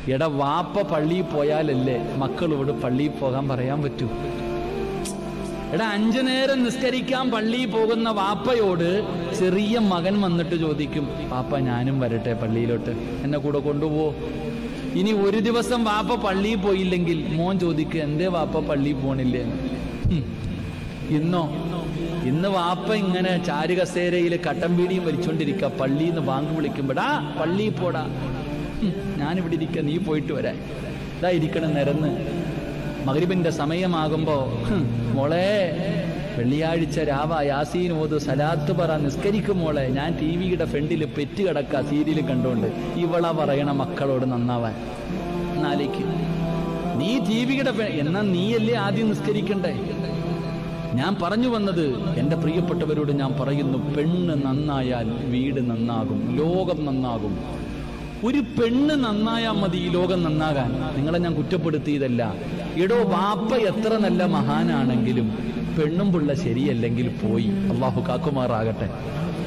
എടാ വാപ്പ പള്ളിയിൽ പോയാലല്ലേ മക്കളോട് പള്ളിയിൽ പോകാൻ പറയാൻ പറ്റൂ എടാ അഞ്ചു നേരം നിസ്കരിക്കാൻ പള്ളിയിൽ പോകുന്ന വാപ്പയോട് ചെറിയ മകൻ വന്നിട്ട് ചോദിക്കും പാപ്പ ഞാനും വരട്ടെ പള്ളിയിലോട്ട് എന്നെ കൂടെ കൊണ്ടുപോ ഇനി ഒരു ദിവസം വാപ്പ പള്ളിയിൽ പോയില്ലെങ്കിൽ മോൻ ചോദിക്കും എന്തേ വാപ്പ പള്ളിയിൽ പോണില്ലേ ഹും. ഇന്നോ ഇന്ന് വാപ്പ ഇങ്ങനെ ചാരുകസേരയിൽ കട്ടൻ പീടിയും വലിച്ചോണ്ടിരിക്കുക പള്ളിയിൽ നിന്ന് ബാങ്ക് വിളിക്കുമ്പോടാ പള്ളിയിൽ പോടാ ഹും, ഞാനിവിടെ ഇരിക്ക നീ പോയിട്ട് വരാൻ ഇതാ ഇരിക്കണം നിരന്ന് മകരിബിന്റെ സമയമാകുമ്പോ ഹും, മോളെ വെള്ളിയാഴ്ച രാവ യാസീൻ ഓതു സലാത്ത് പറ നിസ്കരിക്കും മോളെ ഞാൻ ടി വിയുടെ ഫ്രണ്ടിൽ പെറ്റ് കിടക്ക സീരിയൽ കണ്ടുകൊണ്ട് ഇവള പറയണ മക്കളോട് നന്നാവാൻ എന്നാലേക്ക് നീ ടി വിയുടെ എന്നാ നീയല്ലേ ആദ്യം നിസ്കരിക്കണ്ടേ ഞാൻ പറഞ്ഞു വന്നത് എൻ്റെ പ്രിയപ്പെട്ടവരോട് ഞാൻ പറയുന്നു പെണ്ണ് നന്നായാൽ വീട് നന്നാകും ലോകം നന്നാകും ഒരു പെണ്ണ് നന്നായാൽ മതി ഈ ലോകം നന്നാകാൻ നിങ്ങളെ ഞാൻ കുറ്റപ്പെടുത്തിയതല്ല എടോ വാപ്പ എത്ര നല്ല മഹാനാണെങ്കിലും പെണ്ണും പിള്ള ശരിയല്ലെങ്കിൽ പോയി അള്ളാഹു കാക്കുമാറാകട്ടെ